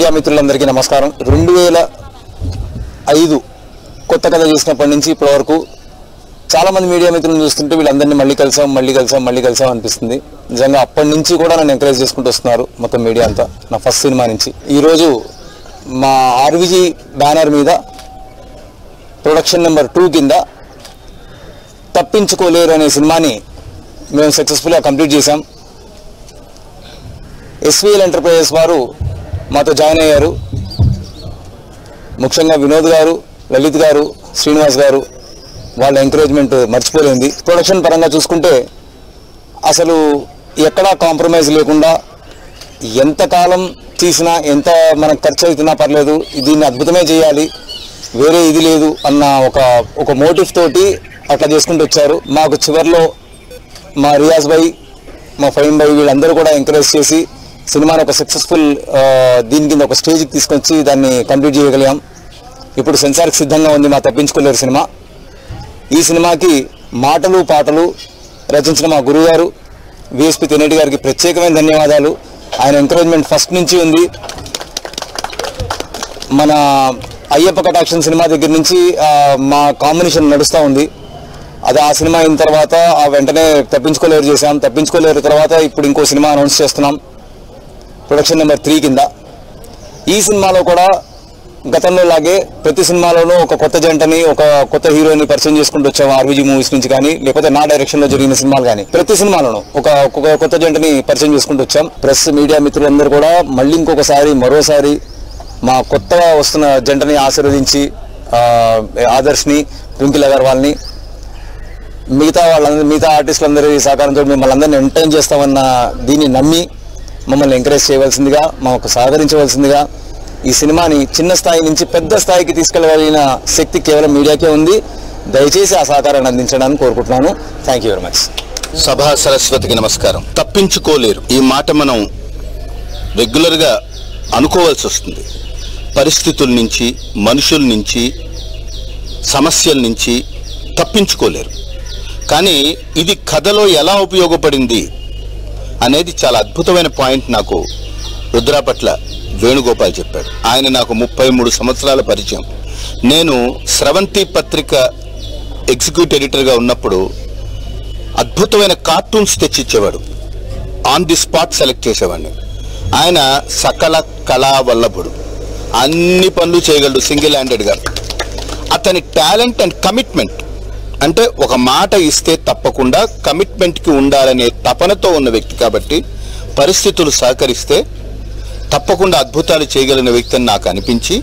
Media మిత్రులందరికీ నమస్కారం రెండు వేల ఐదు కొత్త కథ చేసినప్పటి నుంచి ఇప్పటి వరకు చాలా మంది మీడియా మిత్రులను చూస్తుంటే వీళ్ళందరినీ మళ్ళీ కలిసాం మళ్ళీ కలిసాం మళ్ళీ కలిసాం అనిపిస్తుంది నిజంగా అప్పటి నుంచి కూడా నన్ను ఎంకరేజ్ చేసుకుంటూ వస్తున్నారు మొత్తం మీడియా అంతా నా ఫస్ట్ సినిమా నుంచి ఈరోజు మా ఆర్విజీ బ్యానర్ మీద ప్రొడక్షన్ నెంబర్ టూ కింద తప్పించుకోలేరు అనే సినిమాని మేము సక్సెస్ఫుల్గా కంప్లీట్ చేశాం ఎస్విఎల్ ఎంటర్ప్రైజెస్ వారు మాతో జాయిన్ అయ్యారు ముఖ్యంగా వినోద్ గారు లలిత్ గారు శ్రీనివాస్ గారు వాళ్ళ ఎంకరేజ్మెంట్ మర్చిపోలేంది ప్రొడక్షన్ పరంగా చూసుకుంటే అసలు ఎక్కడా కాంప్రమైజ్ లేకుండా ఎంతకాలం తీసినా ఎంత మనకు ఖర్చు అవుతున్నా పర్లేదు దీన్ని అద్భుతమే చేయాలి వేరే ఇది లేదు అన్న ఒక ఒక మోటివ్ తోటి అట్లా చేసుకుంటూ వచ్చారు మాకు చివరిలో మా రియాజ్ భాయ్ మా ఫైన్ భాయ్ వీళ్ళందరూ కూడా ఎంకరేజ్ చేసి సినిమాని ఒక సక్సెస్ఫుల్ దీని కింద ఒక స్టేజ్కి తీసుకొచ్చి దాన్ని కంప్లీట్ చేయగలిగాం ఇప్పుడు సెన్సార్కి సిద్ధంగా ఉంది మా తప్పించుకోలేరు సినిమా ఈ సినిమాకి మాటలు పాటలు రచించిన మా గురువుగారు విఎస్పి తెనేటి గారికి ప్రత్యేకమైన ధన్యవాదాలు ఆయన ఎంకరేజ్మెంట్ ఫస్ట్ నుంచి ఉంది మన అయ్యప్ప కటాక్షన్ సినిమా దగ్గర నుంచి ఆ, మా కాంబినేషన్ నడుస్తూ ఉంది అది ఆ సినిమా అయిన తర్వాత ఆ వెంటనే తప్పించుకోలేరు చేసాం తప్పించుకోలేరు తర్వాత ఇప్పుడు ఇంకో సినిమా అనౌన్స్ చేస్తున్నాం ప్రొడక్షన్ నెంబర్ త్రీ కింద ఈ సినిమాలో కూడా గతంలో లాగే ప్రతి సినిమాలోనూ ఒక కొత్త జంటని ఒక కొత్త హీరోని పరిచయం చేసుకుంటూ వచ్చాము ఆర్వీజీ మూవీస్ నుంచి కానీ లేకపోతే నా డైరెక్షన్ లో జరిగిన సినిమాలు కానీ ప్రతి సినిమాలోనూ ఒక ఒక కొత్త జంటని పరిచయం చేసుకుంటూ వచ్చాం ప్రెస్ మీడియా మిత్రులందరూ కూడా మళ్ళీ ఇంకొకసారి మరోసారి మా కొత్తగా వస్తున్న జంటని ఆశీర్వదించి ఆ, ఆదర్శ్ని ట్వింకిల్ అగర్వాల్ని మిగతా వాళ్ళందరూ మిగతా ఆర్టిస్టులందరి సహకారంతో మిమ్మల్ని అందరినీ ఎంటర్టైన్ చేస్తామన్న దీన్ని నమ్మి మమ్మల్ని ఎంకరేజ్ చేయవలసిందిగా మాకు సహకరించవలసిందిగా ఈ సినిమాని చిన్న స్థాయి నుంచి పెద్ద స్థాయికి తీసుకెళ్ళగలిగిన శక్తి కేవలం మీడియాకే ఉంది దయచేసి ఆ సహకారాన్ని అందించడానికి కోరుకుంటున్నాను థ్యాంక్ యూ వెరీ మచ్ సభా సరస్వతికి నమస్కారం తప్పించుకోలేరు ఈ మాట మనం రెగ్యులర్గా అనుకోవాల్సి వస్తుంది పరిస్థితుల నుంచి మనుషుల నుంచి సమస్యల నుంచి తప్పించుకోలేరు కానీ ఇది కథలో ఎలా ఉపయోగపడింది అనేది చాలా అద్భుతమైన పాయింట్ నాకు రుద్రాపట్ల వేణుగోపాల్ చెప్పాడు ఆయన నాకు ముప్పై మూడు సంవత్సరాల పరిచయం నేను స్రవంతి పత్రిక ఎగ్జిక్యూటివ్ ఎడిటర్గా ఉన్నప్పుడు అద్భుతమైన కార్టూన్స్ తెచ్చిచ్చేవాడు ఆన్ ది స్పాట్ సెలెక్ట్ చేసేవాడిని ఆయన సకల కళా వల్లభుడు అన్ని పనులు చేయగలడు సింగిల్ హ్యాండెడ్గా అతని టాలెంట్ అండ్ కమిట్మెంట్ అంటే ఒక మాట ఇస్తే తప్పకుండా కమిట్మెంట్కి ఉండాలనే తపనతో ఉన్న వ్యక్తి కాబట్టి పరిస్థితులు సహకరిస్తే తప్పకుండా అద్భుతాలు చేయగలిగిన వ్యక్తి అని నాకు అనిపించి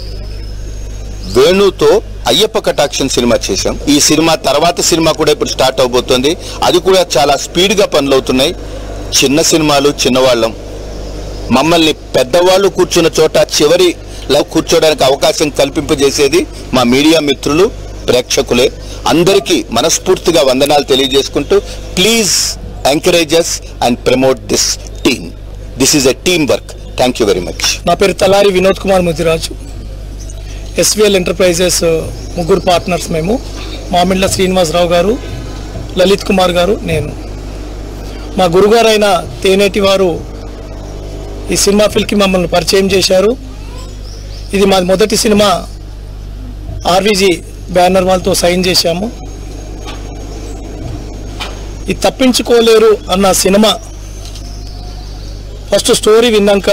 వేణుతో అయ్యప్ప కటాక్షన్ సినిమా చేశాం ఈ సినిమా తర్వాత సినిమా కూడా ఇప్పుడు స్టార్ట్ అవబోతోంది అది కూడా చాలా స్పీడ్గా పనులు అవుతున్నాయి చిన్న సినిమాలు చిన్నవాళ్ళం మమ్మల్ని పెద్దవాళ్ళు కూర్చున్న చోట చివరిలో కూర్చోడానికి అవకాశం కల్పింపజేసేది మా మీడియా మిత్రులు ప్రేక్షకులే అందరికీ మనస్ఫూర్తిగా వందనాలు తెలియజేసుకుంటూ please encourages and promote this team this is a team work thank you very much నా పేరు తలారి వినోద్ కుమార్ ముదిరాజు ఎస్విఎల్ ఎంటర్ప్రైజెస్ ముగ్గురు పార్ట్నర్స్ మేము మామిళ్ళ శ్రీనివాసరావు గారు లలిత్ కుమార్ గారు నేను మా గురుగారు అయిన తేనేటి వారు ఈ సినిమా ఫిల్కి మమ్మల్ని పరిచయం చేశారు ఇది మా మొదటి సినిమా ఆర్వీజీ బ్యానర్ వాళ్ళతో సైన్ చేశాము ఇది తప్పించుకోలేరు అన్న సినిమా ఫస్ట్ స్టోరీ విన్నాక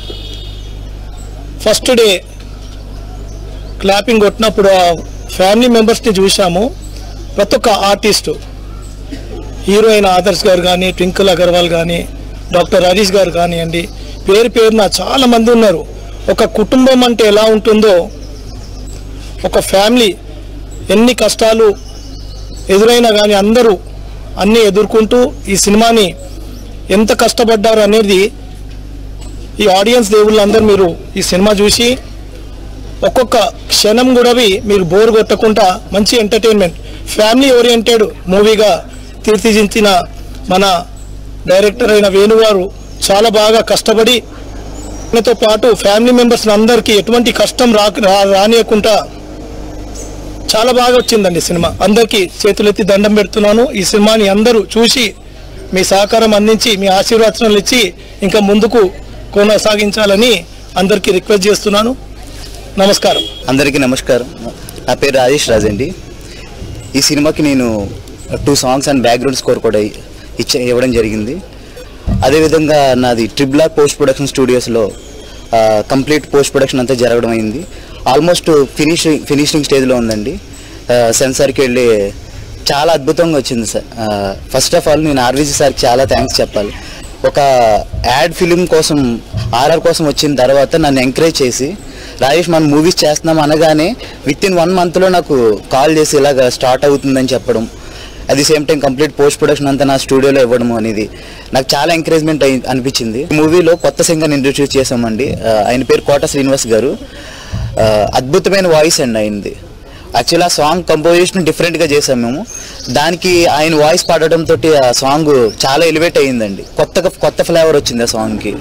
ఫస్ట్ డే క్లాపింగ్ కొట్టినప్పుడు ఆ ఫ్యామిలీ మెంబర్స్ని చూసాము ప్రతి ఒక్క ఆర్టిస్టు హీరో అయిన ఆదర్శ్ గారు కానీ ట్వింకిల్ అగర్వాల్ కానీ డాక్టర్ హరీష్ గారు కానివ్వండి పేరు పేరున చాలా మంది ఉన్నారు ఒక కుటుంబం అంటే ఎలా ఉంటుందో ఒక ఫ్యామిలీ ఎన్ని కష్టాలు ఎదురైనా కానీ అందరూ అన్నీ ఎదుర్కొంటూ ఈ సినిమాని ఎంత కష్టపడ్డారు అనేది ఈ ఆడియన్స్ దేవుళ్ళందరూ మీరు ఈ సినిమా చూసి ఒక్కొక్క క్షణం కూడా మీరు బోర్ కొట్టకుండా మంచి ఎంటర్టైన్మెంట్ ఫ్యామిలీ ఓరియంటెడ్ మూవీగా తీర్చిదిద్దిన మన డైరెక్టర్ అయిన వేణు గారు చాలా బాగా కష్టపడి దానితో పాటు ఫ్యామిలీ మెంబర్స్ అందరికీ ఎటువంటి కష్టం రా రా- రానియకుండా చాలా బాగా వచ్చిందండి సినిమా అందరికీ చేతులెత్తి దండం పెడుతున్నాను ఈ సినిమాని అందరూ చూసి మీ సహకారం అందించి మీ ఆశీర్వచనాలు ఇచ్చి ఇంకా ముందుకు కొనసాగించాలని అందరికీ రిక్వెస్ట్ చేస్తున్నాను నమస్కారం అందరికీ నమస్కారం నా పేరు రాజేష్ రాజ్ అండి ఈ సినిమాకి నేను two songs and background score కూడా ఇచ్చే ఇవ్వడం జరిగింది అదేవిధంగా నాది ట్రిబ్లా పోస్ట్ ప్రొడక్షన్ స్టూడియోస్లో కంప్లీట్ పోస్ట్ ప్రొడక్షన్ అంతా జరగడం అయింది ఆల్మోస్ట్ ఫినిషింగ్ ఫినిషింగ్ స్టేజ్లో ఉందండి సెన్సార్కి వెళ్ళి చాలా అద్భుతంగా వచ్చింది సార్ ఫస్ట్ ఆఫ్ ఆల్ నేను ఆర్వీజీ సార్కి చాలా థ్యాంక్స్ చెప్పాలి ఒక యాడ్ ఫిలిం కోసం ఆర్ఆర్ కోసం వచ్చిన తర్వాత నన్ను ఎంకరేజ్ చేసి రాజేష్ మనం మూవీస్ చేస్తున్నాం అనగానే విత్ ఇన్ వన్ మంత్లో నాకు కాల్ చేసి ఇలాగ స్టార్ట్ అవుతుందని చెప్పడం at the same time complete post production అంతా నా స్టూడియోలో ఇవ్వడం అనేది నాకు చాలా ఎంకరేజ్మెంట్ అయి అనిపించింది ఈ మూవీలో కొత్త సింగర్ ఇంట్రడ్యూస్ చేసామండి ఆ, ఆయన పేరు కోట శ్రీనివాస్ గారు ఆ, అద్భుతమైన వాయిస్ అండి ఆయనది యాక్చువల్ ఆ సాంగ్ కంపోజిషన్ డిఫరెంట్గా చేసాం మేము దానికి ఆయన వాయిస్ పాడటం తోటి ఆ సాంగ్ చాలా ఎలివేట్ అయ్యిందండి కొత్తగా కొత్త ఫ్లేవర్ వచ్చింది ఆ సాంగ్కి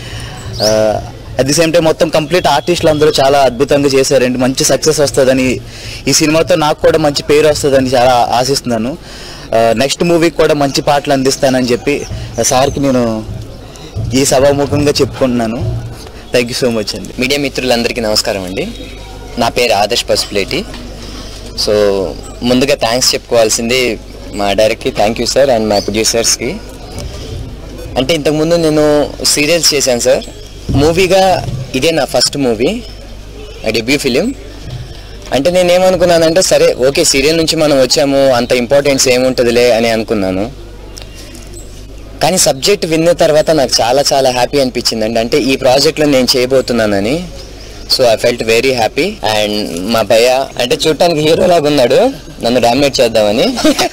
అట్ ది సేమ్ టైం మొత్తం కంప్లీట్ ఆర్టిస్టులు అందరూ చాలా అద్భుతంగా చేశారండి మంచి సక్సెస్ వస్తుందని ఈ సినిమాతో నాకు కూడా మంచి పేరు వస్తుందని చాలా ఆశిస్తున్నాను నెక్స్ట్ మూవీకి కూడా మంచి పాటలు అందిస్తానని చెప్పి సార్కి నేను ఈ సభాముఖంగా చెప్పుకుంటున్నాను థ్యాంక్ యూ సో మచ్ అండి మీడియా మిత్రులందరికీ నమస్కారం అండి నా పేరు ఆదర్శ్ పసుపులేటి సో ముందుగా థ్యాంక్స్ చెప్పుకోవాల్సింది మా డైరెక్ట్కి థ్యాంక్ యూ సార్ అండ్ మా ప్రొడ్యూసర్స్కి అంటే ఇంతకుముందు నేను సీరియల్స్ చేశాను సార్ మూవీగా ఇదే నా ఫస్ట్ మూవీ డెబ్యూ ఫిలిం అంటే నేను ఏమనుకున్నానంటే సరే ఓకే సీరియల్ నుంచి మనం వచ్చాము అంత ఇంపార్టెన్స్ ఏముంటుందిలే అని అనుకున్నాను కానీ సబ్జెక్ట్ విన్న తర్వాత నాకు చాలా చాలా హ్యాపీ అనిపించిందండి అంటే ఈ ప్రాజెక్ట్లో నేను చేయబోతున్నానని so I felt very happy and మా భయ్య అంటే చూడటానికి హీరో లాగా ఉన్నాడు నన్ను డామినేట్ చేద్దామని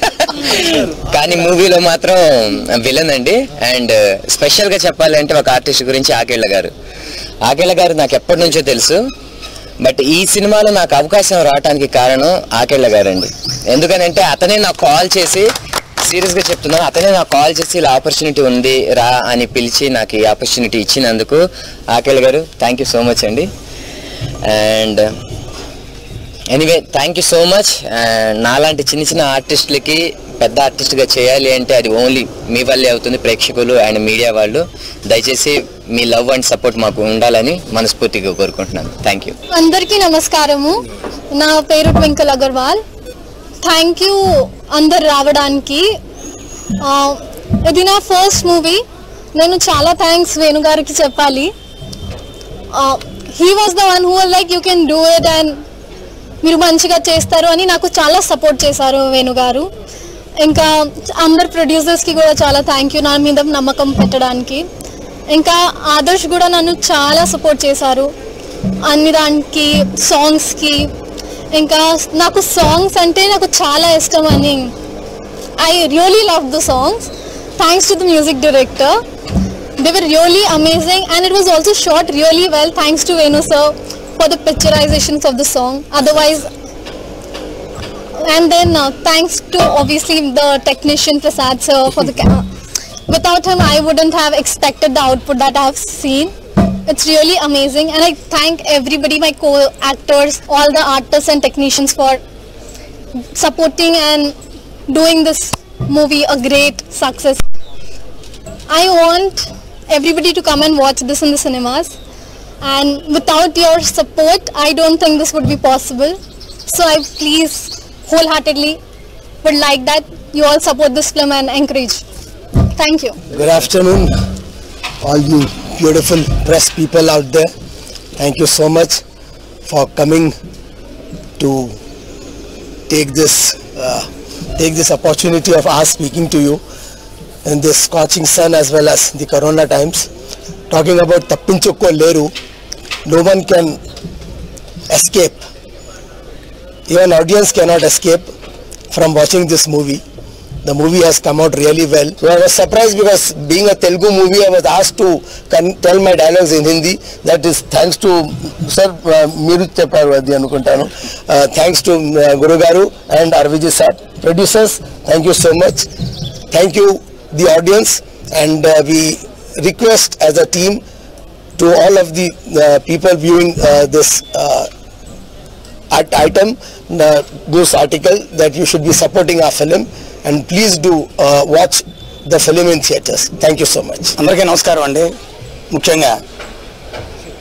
కానీ మూవీలో మాత్రం విలన్ అండి అండ్ స్పెషల్గా చెప్పాలంటే ఒక ఆర్టిస్ట్ గురించి ఆకేళ్ళ గారు ఆకేళ్ళ గారు నాకు ఎప్పటి నుంచో తెలుసు బట్ ఈ సినిమాలో నాకు అవకాశం రావడానికి కారణం ఆకేళ్ళ గారండి ఎందుకనంటే అతనే నాకు కాల్ చేసి సీరియస్గా చెప్తున్నాను అతనే నాకు కాల్ చేసి ఇలా ఆపర్చునిటీ ఉంది రా అని పిలిచి నాకు ఈ ఆపర్చునిటీ ఇచ్చినందుకు ఆకేళ్ళ గారు థ్యాంక్ యూ సో మచ్ అండి and anyway thank you so much నాలాంటి చిన్న చిన్న ఆర్టిస్టులకి పెద్ద ఆర్టిస్ట్గా చేయాలి అంటే అది ఓన్లీ మీ వల్లే అవుతుంది ప్రేక్షకులు అండ్ మీడియా వాళ్ళు దయచేసి మీ లవ్ అండ్ సపోర్ట్ మాకు ఉండాలని మనస్ఫూర్తిగా కోరుకుంటున్నాను థ్యాంక్ యూ అందరికీ నమస్కారము నా పేరు ట్వింకల్ అగర్వాల్ థ్యాంక్ యూ అందరు రావడానికి ఆ, ఇది నా ఫస్ట్ మూవీ నేను చాలా థ్యాంక్స్ వేణు గారికి చెప్పాలి he was the one who like you can do it and మీరు మంచిగా చేస్తారు అని నాకు చాలా సపోర్ట్ చేశారు వేణు గారు ఇంకా అందరు ప్రొడ్యూసర్స్కి కూడా చాలా థ్యాంక్ యూ నా మీద నమ్మకం పెట్టడానికి ఇంకా ఆదర్శ్ కూడా నన్ను చాలా సపోర్ట్ చేశారు అన్ని దానికి సాంగ్స్కి ఇంకా నాకు సాంగ్స్ అంటే నాకు చాలా ఇష్టం అని I really love the songs thanks to the music director they were really amazing and it was also shot really well thanks to Venu sir for the picturizations of the song otherwise and then uh, thanks to obviously the technician Prasad sir for the ca- without him I wouldn't have expected the output that I have seen it's really amazing and I thank everybody my co-actors all the artists and technicians for supporting and doing this movie a great success I want everybody to come and watch this in the cinemas. And without your support, I don't think this would be possible. So I please wholeheartedly would like that you all support this film and encourage. Thank you. Good afternoon, all you beautiful press people out there. Thank you so much for coming to take this uh, take this opportunity of us speaking to you in this scorching sun as well as the corona times. Talking about Tappinchukko Leru, no one can escape. Even audience cannot escape from watching this movie. The movie has come out really well. So I was surprised because being a Telugu movie, I was asked to con- tell my dialogues in Hindi. That is thanks to sir మీరు చెప్పారు అది అనుకుంటాను thanks to Guru గారు and అరవిజీ sir producers thank you so much thank you the audience and we request as a team to all of the people viewing this at item the news article that you should be supporting our film and please do uh, watch the film in theaters thank you so much అందరికీ నమస్కారం అండి ముఖ్యంగా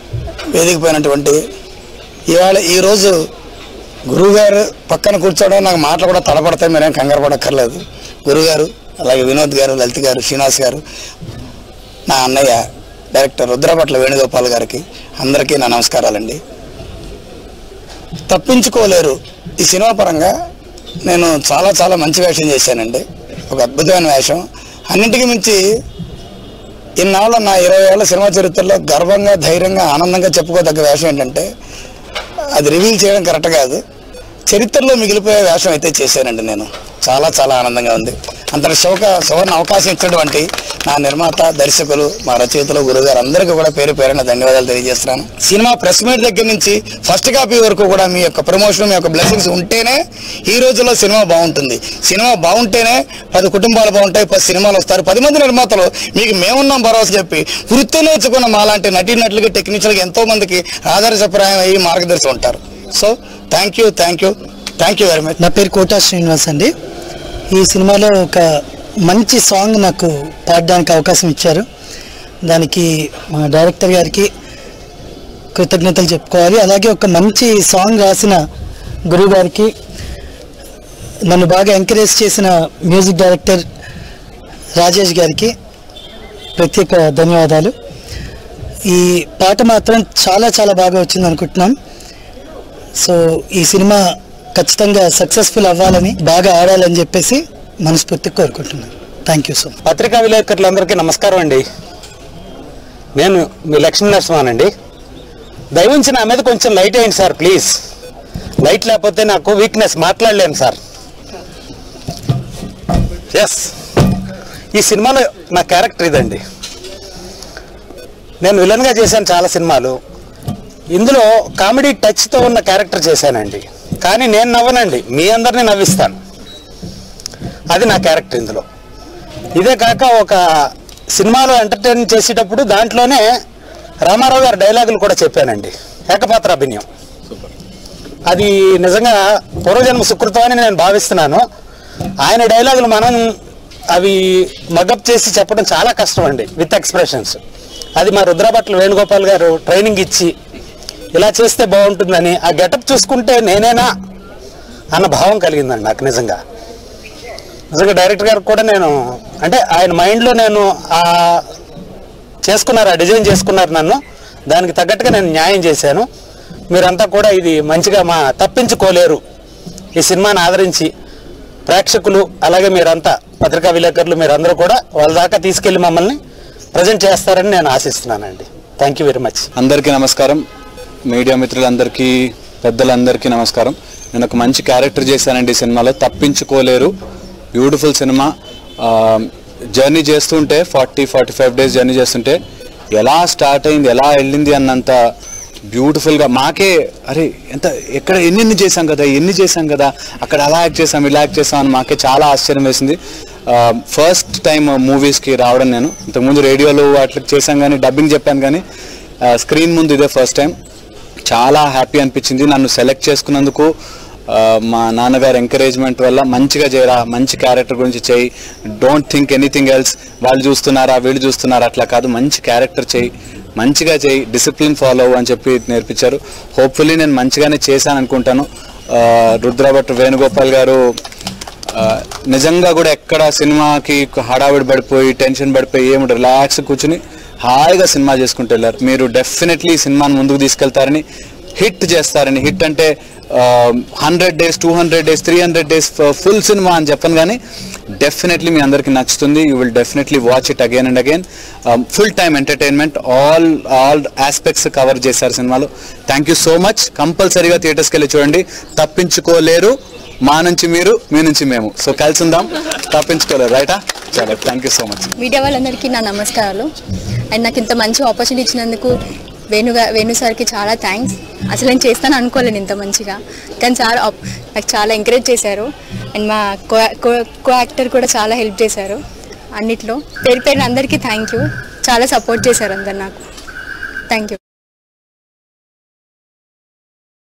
వేదిక పోయినటువంటి ఇవాళ ఈరోజు గురువుగారు పక్కన కూర్చోవడం నాకు మాటలు కూడా తడపడతాయి మీరేం కంగారు పడక్కర్లేదు గురుగారు అలాగే వినోద్ గారు లలిత్ గారు శ్రీనివాస్ గారు నా అన్నయ్య డైరెక్టర్ రుద్రపట్ల వేణుగోపాల్ గారికి అందరికీ నా నమస్కారాలండి తప్పించుకోలేరు ఈ సినిమా పరంగా నేను చాలా చాలా మంచి వేషం చేశానండి ఒక అద్భుతమైన వేషం అన్నింటికి మించి ఇన్నాళ్ళ నా ఇరవై ఏళ్ళ సినిమా చరిత్రలో గర్వంగా ధైర్యంగా ఆనందంగా చెప్పుకోదగ్గ వేషం ఏంటంటే అది రివీల్ చేయడం కరెక్ట్ కాదు చరిత్రలో మిగిలిపోయే వేషం అయితే చేశానండి నేను చాలా చాలా ఆనందంగా ఉంది అంతటి శోక సువర్ణ అవకాశం ఇచ్చినటువంటి నా నిర్మాత దర్శకులు మా రచయితలు గురుగారు అందరికీ కూడా పేరు పేరున ధన్యవాదాలు తెలియజేస్తున్నాను సినిమా ప్రెస్ మీట్ దగ్గర నుంచి ఫస్ట్ కాపీ వరకు కూడా మీ యొక్క ప్రమోషన్ మీ యొక్క బ్లెస్సింగ్స్ ఉంటేనే ఈ రోజుల్లో సినిమా బాగుంటుంది సినిమా బాగుంటేనే పది కుటుంబాలు బాగుంటాయి పది సినిమాలు వస్తారు పది మంది నిర్మాతలు మీకు మేమున్నాం భరోసా చెప్పి వృత్తి నేర్చుకున్న మాలాంటి నటీనటులకి టెక్నీషియల్గా ఎంతో మందికి ఆదర్శప్రాయం అయ్యి మార్గదర్శి ఉంటారు so thank you thank you thank you very much నా పేరు కోటా శ్రీనివాస్ అండి ఈ సినిమాలో ఒక మంచి సాంగ్ నాకు పాడడానికి అవకాశం ఇచ్చారు దానికి మా డైరెక్టర్ గారికి కృతజ్ఞతలు చెప్పుకోవాలి అలాగే ఒక మంచి సాంగ్ రాసిన గురువు గారికి నన్ను బాగా ఎంకరేజ్ చేసిన మ్యూజిక్ డైరెక్టర్ రాజేష్ గారికి ప్రత్యేక ధన్యవాదాలు ఈ పాట మాత్రం చాలా చాలా బాగా వచ్చింది అనుకుంటున్నాం సో ఈ సినిమా ఖచ్చితంగా సక్సెస్ఫుల్ అవ్వాలని బాగా ఆడాలని చెప్పేసి మనస్ఫూర్తిగా కోరుకుంటున్నాను థ్యాంక్ యూ సో మచ్ పత్రికా విలేకరులందరికీ నమస్కారం అండి నేను మీ లక్ష్మీ నరసింహన్ అండి దయవుంచి నా మీద కొంచెం లైట్ అయ్యండి సార్ ప్లీజ్ లైట్ లేకపోతే నాకు వీక్నెస్ మాట్లాడలేను సార్ ఎస్ ఈ సినిమాలో నా క్యారెక్టర్ ఇదండి నేను విలన్గా చేశాను చాలా సినిమాలు ఇందులో కామెడీ టచ్తో ఉన్న క్యారెక్టర్ చేశానండి కానీ నేను నవ్వనండి మీ అందరినీ నవ్విస్తాను అది నా క్యారెక్టర్ ఇందులో ఇదే కాక ఒక సినిమాలో ఎంటర్టైన్ చేసేటప్పుడు దాంట్లోనే రామారావు గారి డైలాగులు కూడా చెప్పానండి ఏకపాత్ర అభినయం అది నిజంగా పూర్వజన్మ సుకృతం అని నేను భావిస్తున్నాను ఆయన డైలాగులు మనం అవి మగప్ చేసి చెప్పడం చాలా కష్టం అండి విత్ ఎక్స్ప్రెషన్స్ అది మా రుద్రభట్ల వేణుగోపాల్ గారు ట్రైనింగ్ ఇచ్చి ఇలా చేస్తే బాగుంటుందని ఆ గెటప్ చూసుకుంటే నేనేనా అన్న భావం కలిగిందండి నాకు నిజంగా నిజంగా డైరెక్టర్ గారికి కూడా నేను అంటే ఆయన మైండ్లో నేను ఆ చేసుకున్నారు ఆ డిజైన్ చేసుకున్నారు నన్ను దానికి తగ్గట్టుగా నేను న్యాయం చేశాను మీరంతా కూడా ఇది మంచిగా మా తప్పించుకోలేరు ఈ సినిమాని ఆదరించి ప్రేక్షకులు అలాగే మీరంతా పత్రికా విలేకరులు మీరందరూ కూడా వాళ్ళ దాకా తీసుకెళ్లి మమ్మల్ని ప్రజెంట్ చేస్తారని నేను ఆశిస్తున్నానండి థ్యాంక్ యూ వెరీ మచ్ అందరికీ నమస్కారం మీడియా మిత్రులందరికీ పెద్దలందరికీ నమస్కారం నేను ఒక మంచి క్యారెక్టర్ చేశానండి ఈ సినిమాలో తప్పించుకోలేరు బ్యూటిఫుల్ సినిమా జర్నీ చేస్తుంటే forty forty five days journey చేస్తుంటే ఎలా స్టార్ట్ అయింది ఎలా వెళ్ళింది అన్నంత బ్యూటిఫుల్గా మాకే అరే ఎంత ఎక్కడ ఎన్ని చేసాం కదా ఎన్ని చేసాం కదా అక్కడ అలా యాక్ట్ చేసాం ఇలా యాక్ట్ చేసాం అని మాకే చాలా ఆశ్చర్యం వేసింది ఫస్ట్ టైం మూవీస్కి రావడం నేను ఇంతకుముందు రేడియోలో వాటికి చేశాం కానీ డబ్బింగ్ చెప్పాను కానీ స్క్రీన్ ముందు ఇదే ఫస్ట్ టైం చాలా హ్యాపీ అనిపించింది నన్ను సెలెక్ట్ చేసుకున్నందుకు ఆ, మా నాన్నగారు ఎంకరేజ్మెంట్ వల్ల మంచిగా చేయరా మంచి క్యారెక్టర్ గురించి చేయి డోంట్ థింక్ ఎనీథింగ్ ఎల్స్ వాళ్ళు చూస్తున్నారా వీళ్ళు చూస్తున్నారా అట్లా కాదు మంచి క్యారెక్టర్ చేయి మంచిగా చేయి డిసిప్లిన్ ఫాలో అవ్వు అని చెప్పి నేర్పించారు హోప్ఫుల్లీ నేను మంచిగానే చేశాను అనుకుంటాను ఆ, రుద్రభట్ వేణుగోపాల్ గారు ఆ, నిజంగా కూడా ఎక్కడ సినిమాకి హడావిడి పడిపోయి టెన్షన్ పడిపోయి ఏమి రిలాక్స్ కూర్చుని హాయిగా సినిమా చేసుకుంటూ వెళ్ళారు మీరు డెఫినెట్లీ ఈ సినిమాని ముందుకు తీసుకెళ్తారని హిట్ చేస్తారని హిట్ అంటే hundred days two hundred days three hundred days full సినిమా అని చెప్పను కానీ డెఫినెట్లీ మీ అందరికీ నచ్చుతుంది you will definitely watch it again and again full time entertainment all all aspects cover చేశారు సినిమాలో థ్యాంక్ యూ సో మచ్ కంపల్సరీగా థియేటర్స్కి వెళ్ళి చూడండి తప్పించుకోలేరు మా నుంచి మీరు మీ నుంచి మేము సో కలిసి ఉందాం తప్పించుకోలేరు రైటా చాలా thank you so much media వాళ్ళందరికీ నా నమస్కారాలు అండ్ నాకు ఇంత మంచి ఆపర్చునిటీ ఇచ్చినందుకు వేణుగా వేణు సార్కి చాలా థ్యాంక్స్ అసలు నేను చేస్తాను అనుకోలేను ఇంత మంచిగా కానీ చాలా op- నాకు చాలా ఎంకరేజ్ చేశారు అండ్ మా కో కో- కో యాక్టర్ కూడా చాలా హెల్ప్ చేశారు అన్నిట్లో పేరు పేరున అందరికీ థ్యాంక్ యూ చాలా సపోర్ట్ చేశారు అందరు నాకు థ్యాంక్ యూ